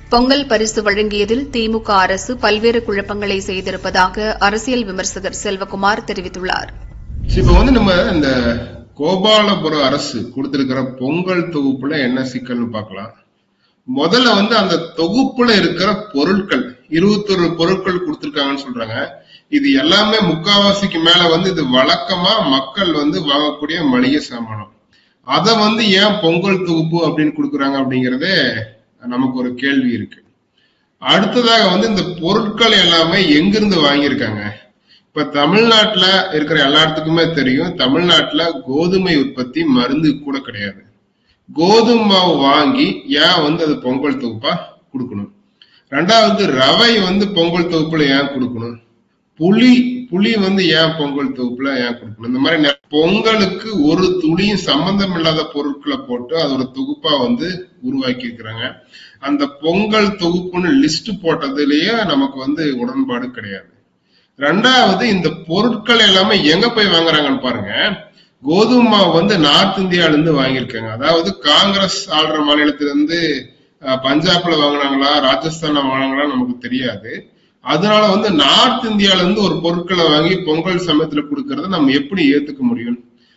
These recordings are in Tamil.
பொங்கல் பரிசு வழங்கியதில் திமுக அரசு பல்வேறு குழப்பங்களை செய்திருப்பதாக அரசியல் விமர்சகர் செல்வகுமார் தெரிவித்துள்ளார் இப்ப வந்து நம்ம இந்த கோபாலபுரம் அரசு கொடுத்திருக்கிற பொங்கல் தொகுப்புல என்ன சிக்கல்னு பார்க்கலாம் முதல்ல வந்து அந்த தொகுப்புல இருக்கிற பொருட்கள் இருபத்தொரு பொருட்கள் கொடுத்திருக்காங்கன்னு சொல்றாங்க இது எல்லாமே முக்காவாசிக்கு மேல வந்து இது வழக்கமா மக்கள் வந்து வாங்கக்கூடிய மளிகை சாமானம் அத வந்து ஏன் பொங்கல் தொகுப்பு அப்படின்னு கொடுக்குறாங்க அப்படிங்கறதே நமக்கு ஒரு கேள்வி இருக்கு அடுத்ததாக வந்து இந்த பொருட்கள் எல்லாமே எங்கிருந்து வாங்கியிருக்காங்க இப்ப தமிழ்நாட்டுல இருக்கிற எல்லாத்துக்குமே தெரியும் தமிழ்நாட்டுல கோதுமை உற்பத்தி மருந்து கூட கிடையாது கோதுமை மாவு வாங்கி ஏன் வந்து அது பொங்கல் தொகுப்பா கொடுக்கணும் ரெண்டாவது ரவை வந்து பொங்கல் தொகுப்புல ஏன் கொடுக்கணும் புளி புளி வந்து ஏன் பொங்கல் தொகுப்புல ஏன் கொடுக்கணும் இந்த மாதிரி நெ- பொங்கலுக்கு ஒரு துளியும் சம்பந்தம் இல்லாத பொருட்களை போட்டு அது ஒரு தொகுப்பா வந்து உருவாக்கி இருக்கிறாங்க அந்த பொங்கல் தொகுப்புன்னு லிஸ்ட் போட்டதுலயே நமக்கு வந்து உடன்பாடு கிடையாது ரெண்டாவது இந்த பொருட்கள் எல்லாமே எங்க போய் வாங்குறாங்கன்னு பாருங்க கோதுமை மாவு வந்து நார்த் இந்தியால இருந்து வாங்கியிருக்காங்க அதாவது காங்கிரஸ் ஆள்ற மாநிலத்திலிருந்து அஹ், பஞ்சாப்ல வாங்குனாங்களா ராஜஸ்தான்ல வாங்கினாங்களா நமக்கு தெரியாது அதனால வந்து நார்த் இந்தியால இருந்து ஒரு பொருட்களை வாங்கி பொங்கல் சமயத்துல கொடுக்கறத நம்ம எப்படி ஏத்துக்க முடியும்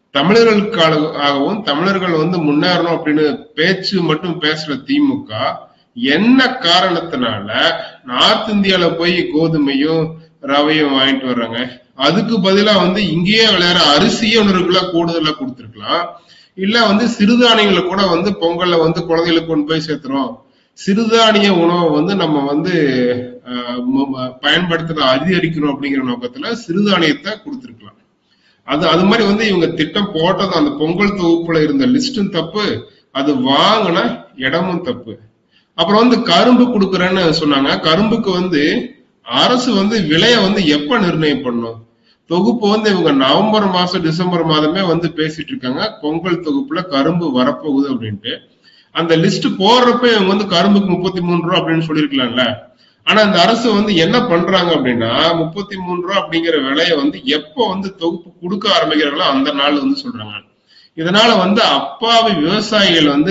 தமிழர்களுக்காகவும் தமிழர்கள் வந்து முன்னேறணும் அப்படின்னு பேச்சு மட்டும் பேசுற திமுக என்ன காரணத்தினால நார்த் இந்தியால போய் கோதுமையும் ரவையும் வாங்கிட்டு வர்றாங்க அதுக்கு பதிலா வந்து இங்கேயே விளையாடுற அரிசியே ஒன்று கூடுதலா கொடுத்துருக்கலாம் இல்ல வந்து சிறுதானியங்களை கூட வந்து பொங்கல்ல வந்து குழந்தைகளுக்கு கொண்டு போய் சேர்த்துறோம் சிறுதானிய உணவை வந்து நம்ம வந்து ஆஹ், ம- ம- பயன்படுத்துற அதிகரிக்கணும் அப்படிங்கிற நோக்கத்துல சிறுதானியத்தை கொடுத்துருக்கலாம் அது அது மாதிரி வந்து இவங்க திட்டம் போட்டது அந்த பொங்கல் தொகுப்புல இருந்த லிஸ்டும் தப்பு அது வாங்கின இடமும் தப்பு அப்புறம் வந்து கரும்பு கொடுக்கறேன்னு சொன்னாங்க கரும்புக்கு வந்து அரசு வந்து விலைய வந்து எப்ப நிர்ணயம் பண்ணும் தொகுப்பு வந்து இவங்க நவம்பர் மாசம் டிசம்பர் மாதமே வந்து பேசிட்டு இருக்காங்க பொங்கல் தொகுப்புல கரும்பு வரப்போகுது அப்படின்ட்டு அந்த லிஸ்ட் போடுறப்ப இவங்க வந்து கரும்புக்கு முப்பத்தி மூணு ரூபா அப்படின்னு சொல்லியிருக்கலாம்ல ஆனா இந்த அரசு வந்து என்ன பண்றாங்க அப்படின்னா முப்பத்தி மூணு ரூபா அப்படிங்கிற விலைய வந்து எப்ப வந்து தொகுப்பு கொடுக்க ஆரம்பிக்கிறாங்களோ அந்த நாள் வந்து சொல்றாங்க இதனால வந்து அப்பாவி விவசாயிகள் வந்து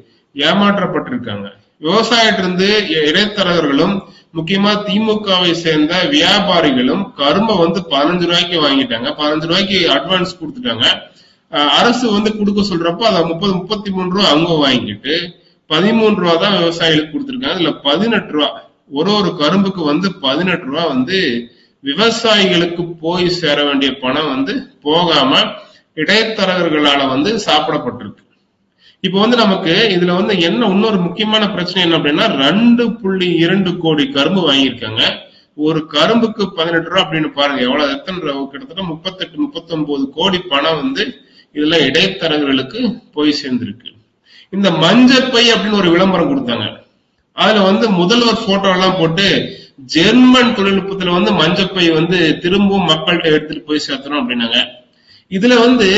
ஏமாற்றப்பட்டிருக்காங்க விவசாயிட்டிருந்து இடைத்தரகர்களும் முக்கியமா திமுகவை சேர்ந்த வியாபாரிகளும் கரும்பை வந்து பதினஞ்சு ரூபாய்க்கு வாங்கிட்டாங்க பதினஞ்சு ரூபாய்க்கு அட்வான்ஸ் கொடுத்துட்டாங்க அஹ் அரசு வந்து கொடுக்க சொல்றப்ப அதை முப்பது முப்பத்தி மூணு ரூபா அவங்க வாங்கிட்டு பதிமூணு ரூபா தான் விவசாயிகளுக்கு கொடுத்துருக்காங்க இதுல பதினெட்டு ரூபா ஒரு ஒரு கரும்புக்கு வந்து பதினெட்டு ரூபா வந்து விவசாயிகளுக்கு போய் சேர வேண்டிய பணம் வந்து போகாம இடைத்தரகர்களால வந்து சாப்பிடப்பட்டிருக்கு இப்ப வந்து நமக்கு இதுல வந்து என்ன இன்னொரு முக்கியமான பிரச்சனை என்ன அப்படின்னா ரெண்டு புள்ளி இரண்டு கோடி கரும்பு வாங்கியிருக்காங்க ஒரு கரும்புக்கு பதினெட்டு ரூபா அப்படின்னு பாருங்க எவ்வளவு எத்தனை ரூபா கிட்டத்தட்ட முப்பத்தெட்டு முப்பத்தொன்பது கோடி பணம் வந்து இதுல இடைத்தரகர்களுக்கு போய் சேர்ந்திருக்கு இந்த மஞ்சப்பை அப்படின்னு ஒரு விளம்பரம் கொடுத்தாங்க அதுல வந்து முதல்வர் போட்டோ எல்லாம் போட்டு ஜெர்மன் தொழில்நுட்பத்துல வந்து மஞ்சப்பை வந்து திரும்பவும் மக்கள்கிட்ட எடுத்துட்டு போய் சேர்த்தணும் அப்படின்னாங்க இதுல வந்து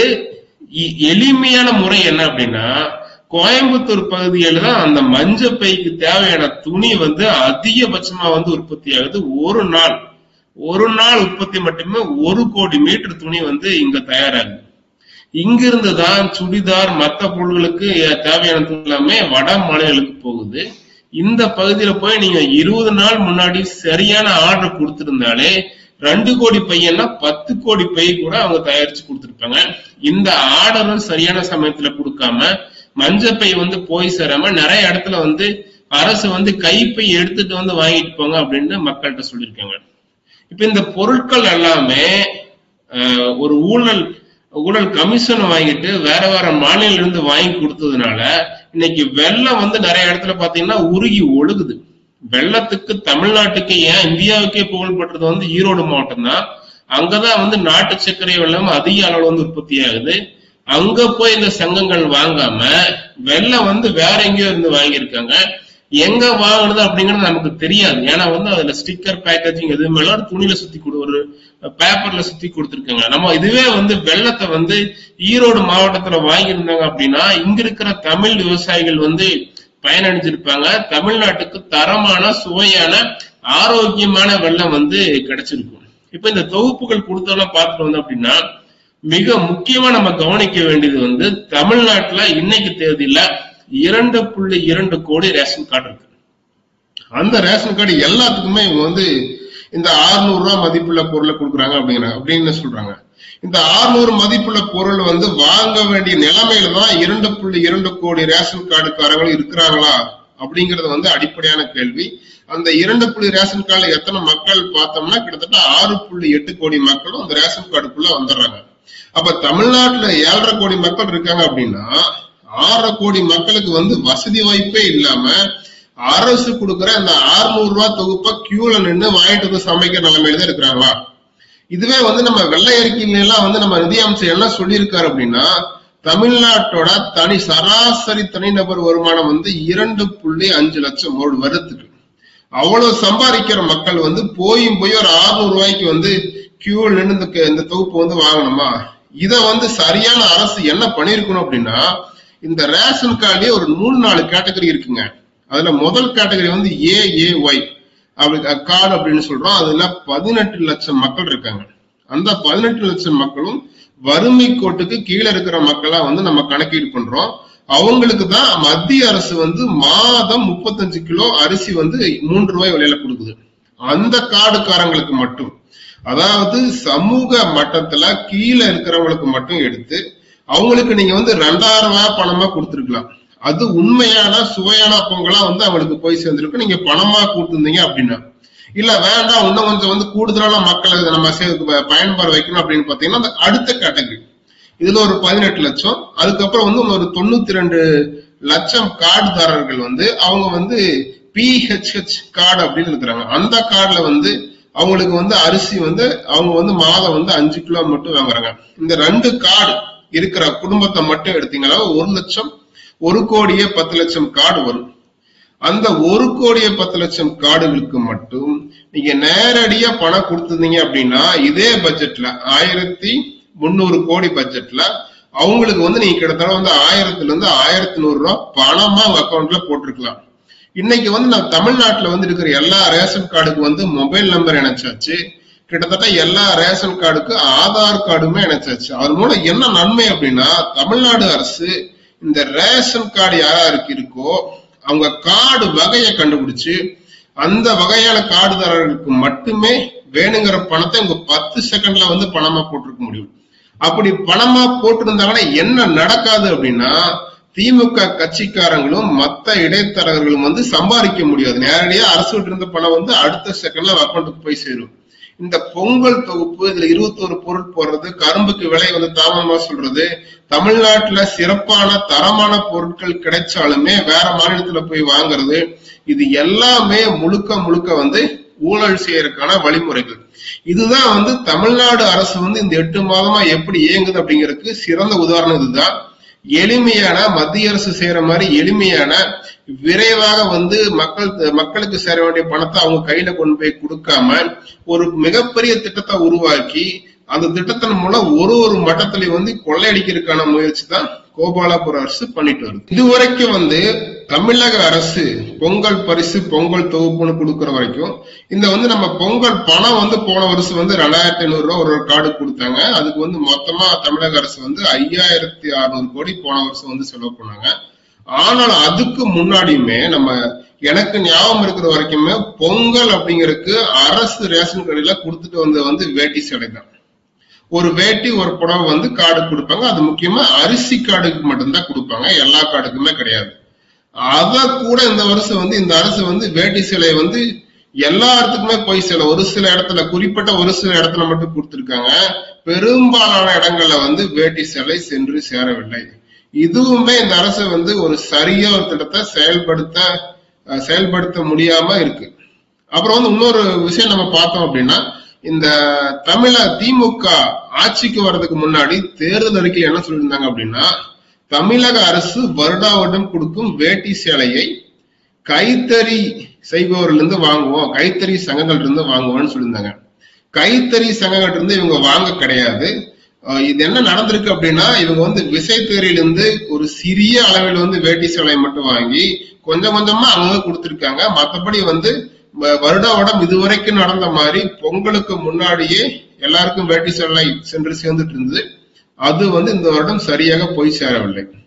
இ- எளிமையான முறை என்ன அப்படின்னா கோயம்புத்தூர் பகுதியில தான் அந்த மஞ்சப்பைக்கு தேவையான துணி வந்து அதிகபட்சமா வந்து உற்பத்தி ஆகுது ஒரு நாள் ஒரு நாள் உற்பத்தி மட்டுமே ஒரு கோடி மீட்டர் துணி வந்து இங்க தயாராகுது இங்கிருந்து தான் சுடிதார் மத்த பொருள்களுக்கு ஏ- தேவையான துணி எல்லாமே வட மாநிலங்களுக்கு போகுது இந்த பகுதியில போய் நீங்க இருபது நாள் முன்னாடி சரியான ஆர்டர் கொடுத்திருந்தாலே ரெண்டு கோடி பையன்னா பத்து கோடி பை கூட அவங்க தயாரிச்சு கொடுத்திருப்பாங்க இந்த ஆர்டரும் சரியான சமயத்துல கொடுக்காம மஞ்சப்பை வந்து போய் சேராம நிறைய இடத்துல வந்து அரசு வந்து கைப்பை எடுத்துட்டு வந்து வாங்கிட்டு போங்க அப்படின்னு மக்கள்கிட்ட சொல்லியிருக்காங்க இப்ப இந்த பொருட்கள் எல்லாமே அஹ், ஒரு ஊழல் ஊழல் கமிஷன் வாங்கிட்டு வேற வேற மாநில இருந்து வாங்கி கொடுத்ததுனால இன்னைக்கு வெள்ளம் வந்து நிறைய இடத்துல பாத்தீங்கன்னா உருகி ஒழுகுது வெள்ளத்துக்கு தமிழ்நாட்டுக்கு ஏன் இந்தியாவுக்கே புகழ்பெற்றது வந்து ஈரோடு மாவட்டம் தான் அங்கதான் வந்து நாட்டு சர்க்கரை வெள்ளம் அதிக அளவு வந்து உற்பத்தி ஆகுது அங்க போய் இந்த சங்கங்கள் வாங்காம வெள்ளம் வந்து வேற எங்கேயோ இருந்து வாங்கியிருக்காங்க எங்க வாங்குனது அப்படிங்கிறது நமக்கு தெரியாது ஏன்னா வந்து அதுல ஸ்டிக்கர் பேக்கேஜிங் எதுவுமே இல்ல ஒரு துணியில சுத்தி கொடு ஒரு பேப்பர்ல சுத்தி கொடுத்துருக்காங்க நம்ம இதுவே வந்து வெள்ளத்தை வந்து ஈரோடு மாவட்டத்துல வாங்கியிருந்தாங்க அப்படின்னா இங்க இருக்கிற தமிழ் விவசாயிகள் வந்து பயனடைஞ்சிருப்பாங்க தமிழ்நாட்டுக்கு தரமான சுவையான ஆரோக்கியமான வெள்ளம் வந்து கிடைச்சிருக்கும் இப்ப இந்த தொகுப்புகள் கொடுத்தோம்னா பார்த்துட்டு வந்தோம் அப்படின்னா மிக முக்கியமா நம்ம கவனிக்க வேண்டியது வந்து தமிழ்நாட்டுல இன்னைக்கு தேதியில இரண்டு புள்ளி இரண்டு கோடி ரேஷன் கார்டு இருக்கு அந்த ரேஷன் கார்டு எல்லாத்துக்குமே இவங்க வந்து இந்த 600 ரூபாய் மதிப்புள்ள பொருளை கொடுக்குறாங்க அப்படிங்கிறாங்க அப்படின்னு சொல்றாங்க இந்த 600 மதிப்புள்ள பொருள் வந்து வாங்க வேண்டிய நிலைமையில தான் இரண்டு புள்ளி இரண்டு கோடி ரேஷன் கார்டுக்காரர்கள் இருக்கிறாங்களா அப்படிங்கறது வந்து அடிப்படையான கேள்வி அந்த இரண்டு புள்ளி ரேஷன் கார்டுல எத்தனை மக்கள் பார்த்தோம்னா கிட்டத்தட்ட ஆறு புள்ளி எட்டு கோடி மக்களும் அந்த ரேஷன் கார்டுக்குள்ள வந்துடுறாங்க அப்ப தமிழ்நாட்டுல ஏழரை கோடி மக்கள் இருக்காங்க அப்படின்னா ஆறரை கோடி மக்களுக்கு வந்து வசதி வாய்ப்பே இல்லாம அரசு கொடுக்கிற அந்த 600 ரூபாய் தொகுப்பை கியூல நின்னு வாங்கிட்டு வந்து சமைக்கிற நிலைமையில தான் இருக்கிறாங்களா இதுவே வந்து நம்ம வெள்ளை அறிக்கையில எல்லாம் வந்து நம்ம நிதியமைச்சர் என்ன சொல்லியிருக்காரு அப்படின்னா தமிழ்நாட்டோட தனி சராசரி தனிநபர் வருமானம் வந்து இரண்டு புள்ளி அஞ்சு லட்சம் ஒரு வருடத்துக்கு அவ்வளவு சம்பாதிக்கிற மக்கள் வந்து போயும் போய் ஒரு 600 ரூபாய்க்கு வந்து கியூவில் நின்று இந்த க- இந்த தொகுப்பு வந்து வாங்கணுமா இத வந்து சரியான அரசு என்ன பண்ணிருக்கணும் அப்படின்னா இந்த ரேஷன் கார்டுலயே ஒரு மூணு நாலு கேட்டகரி இருக்குங்க அதுல முதல் கேட்டகரி வந்து ஏ ஏ ஒய் அப்படி கார்டு அப்படின்னு சொல்றோம் அதுல பதினெட்டு லட்சம் மக்கள் இருக்காங்க அந்த பதினெட்டு லட்சம் மக்களும் வறுமை கோட்டுக்கு கீழே இருக்கிற மக்களா வந்து நம்ம கணக்கீடு பண்றோம் அவங்களுக்கு தான் மத்திய அரசு வந்து மாதம் முப்பத்தஞ்சு கிலோ அரிசி வந்து மூன்று ரூபாய் விலையில கொடுக்குது அந்த கார்டுக்காரங்களுக்கு மட்டும் அதாவது சமூக மட்டத்துல கீழே இருக்கிறவங்களுக்கு மட்டும் எடுத்து அவங்களுக்கு நீங்க வந்து ரெண்டாயிரம் ரூபாய் பணமா கொடுத்துருக்கலாம் அது உண்மையான சுவையான பொங்கலா வந்து அவங்களுக்கு போய் சேர்ந்திருக்கு நீங்க பணமா கொடுத்துருந்தீங்க அப்படின்னா இல்ல வேண்டாம் இன்னும் கொஞ்சம் வந்து கூடுதலான மக்களை இதை நம்ம சே- ப- பயன்பாடு வைக்கணும் அப்படின்னு பாத்தீங்கன்னா அந்த அடுத்த கேட்டகரி இதுல ஒரு பதினெட்டு லட்சம் அதுக்கப்புறம் வந்து ஒரு தொண்ணூத்தி ரெண்டு லட்சம் கார்டுதாரர்கள் வந்து அவங்க வந்து பிஹெச்ஹெச் கார்டு அப்படின்னு இருக்கிறாங்க அந்த கார்டுல வந்து அவங்களுக்கு வந்து அரிசி வந்து அவங்க வந்து மாதம் வந்து அஞ்சு கிலோ மட்டும் வாங்குறாங்க இந்த ரெண்டு கார்டு இருக்கிற குடும்பத்தை மட்டும் எடுத்தீங்கன்னா ஒரு லட்சம் ஒரு கோடியே பத்து லட்சம் கார்டு வரும் அந்த ஒரு கோடியே பத்து லட்சம் கார்டுகளுக்கு மட்டும் நீங்க நேரடியா பணம் கொடுத்திருந்தீங்க அப்படின்னா இதே பட்ஜெட்ல ஆயிரத்தி முந்நூறு கோடி பட்ஜெட்ல அவங்களுக்கு வந்து நீங்க கிட்டத்தட்ட வந்து ஆயிரத்துல இருந்து ஆயிரத்தி நூறு ரூபாய் பணமா அவங்க அக்கௌண்ட்ல போட்டிருக்கலாம் இன்னைக்கு வந்து நான் தமிழ்நாட்டுல வந்து இருக்கிற எல்லா ரேஷன் கார்டுக்கு வந்து மொபைல் நம்பர் இணைச்சாச்சு கிட்டத்தட்ட எல்லா ரேஷன் கார்டுக்கு ஆதார் கார்டுமே இணைச்சாச்சு அது மூலம் என்ன நன்மை அப்படின்னா தமிழ்நாடு அரசு இந்த ரேஷன் கார்டு யாராருக்கு இருக்கோ அவங்க கார்டு வகையை கண்டுபிடிச்சு அந்த வகையான கார்டுதாரர்களுக்கு மட்டுமே வேணுங்கிற பணத்தை உங்க பத்து செகண்ட்ல வந்து பணமா போட்டிருக்க முடியும் அப்படி பணமா போட்டிருந்தாங்கன்னா என்ன நடக்காது அப்படின்னா திமுக கட்சிக்காரங்களும் மத்த இடைத்தரகர்களும் வந்து சம்பாதிக்க முடியாது நேரடியா அரசு விட்டு இருந்த பணம் வந்து அடுத்த செகண்ட்ல அக்கௌண்ட்டுக்கு போய் சேரும் இந்த பொங்கல் தொகுப்பு இதுல இருபத்தோரு பொருள் போடுறது கரும்புக்கு விலை வந்து தாமதமா சொல்றது தமிழ்நாட்டுல சிறப்பான தரமான பொருட்கள் கிடைச்சாலுமே வேற மாநிலத்துல போய் வாங்குறது இது எல்லாமே முழுக்க முழுக்க வந்து ஊழல் செய்யறதுக்கான வழிமுறைகள் இதுதான் வந்து தமிழ்நாடு அரசு வந்து இந்த எட்டு மாதமா எப்படி இயங்குது அப்படிங்கிறதுக்கு சிறந்த உதாரணம் இதுதான் எளிமையான மத்திய அரசு செய்யற மாதிரி எளிமையான விரைவாக வந்து மக்கள் மக்களுக்கு சேர வேண்டிய பணத்தை அவங்க கையில கொண்டு போய் கொடுக்காம ஒரு மிகப்பெரிய திட்டத்தை உருவாக்கி அந்த திட்டத்தின் மூலம் ஒரு ஒரு மட்டத்திலையும் வந்து கொள்ளையடிக்கிறதுக்கான முயற்சி தான் கோபாலபுர அரசு பண்ணிட்டு வருது இதுவரைக்கும் வந்து தமிழக அரசு பொங்கல் பரிசு பொங்கல் தொகுப்புன்னு கொடுக்கற வரைக்கும் இந்த வந்து நம்ம பொங்கல் பணம் வந்து போன வருஷம் வந்து ரெண்டாயிரத்தி ஐநூறு ரூபாய் ஒரு ஒரு கார்டு கொடுத்தாங்க அதுக்கு வந்து மொத்தமா தமிழக அரசு வந்து ஐயாயிரத்தி அறுநூறு கோடி போன வருஷம் வந்து செலவு பண்ணாங்க ஆனால் அதுக்கு முன்னாடியுமே நம்ம எனக்கு ஞாபகம் இருக்கிற வரைக்குமே பொங்கல் அப்படிங்கறதுக்கு அரசு ரேஷன் கடையில கொடுத்துட்டு வந்த வந்து வேட்டி சேலை தான் ஒரு வேட்டி ஒரு புடவை வந்து கார்டு கொடுப்பாங்க அது முக்கியமா அரிசி கார்டுக்கு மட்டும்தான் கொடுப்பாங்க எல்லா கார்டுக்குமே கிடையாது அத கூட இந்த வருஷம் வந்து இந்த அரசு வந்து வேட்டி சிலை வந்து எல்லா இடத்துக்குமே போய் சேர ஒரு சில இடத்துல குறிப்பிட்ட ஒரு சில இடத்துல மட்டும் கொடுத்திருக்காங்க பெரும்பாலான இடங்கள்ல வந்து வேட்டி சிலை சென்று சேரவில்லை இதுவுமே இந்த அரசு வந்து ஒரு சரியா ஒரு திட்டத்தை செயல்படுத்த அஹ், செயல்படுத்த முடியாம இருக்கு அப்புறம் வந்து இன்னொரு விஷயம் நம்ம பார்த்தோம் அப்படின்னா இந்த தமிழ திமுக ஆட்சிக்கு வர்றதுக்கு முன்னாடி தேர்தல் அறிக்கையில் என்ன சொல்லியிருந்தாங்க அப்படின்னா தமிழக அரசு வருடா வருடம் கொடுக்கும் வேட்டி சேலையை கைத்தறி செய்பவர்கள் இருந்து வாங்குவோம் கைத்தறி சங்கங்கள் இருந்து வாங்குவோம்னு சொல்லியிருந்தாங்க கைத்தறி சங்கங்கள் இருந்து இவங்க வாங்க கிடையாது அஹ் இது என்ன நடந்திருக்கு அப்படின்னா இவங்க வந்து விசைத்தறியிலிருந்து ஒரு சிறிய அளவில் வந்து வேட்டி சேலை மட்டும் வாங்கி கொஞ்சம் கொஞ்சமா அங்கங்க கொடுத்திருக்காங்க மத்தபடி வந்து வ- வருடா வருடம் இதுவரைக்கும் நடந்த மாதிரி பொங்கலுக்கு முன்னாடியே எல்லாருக்கும் வேட்டி சேலை சென்று சேர்ந்துட்டு இருந்தது அது வந்து இந்த வருடம் சரியாக போய் சேரவில்லை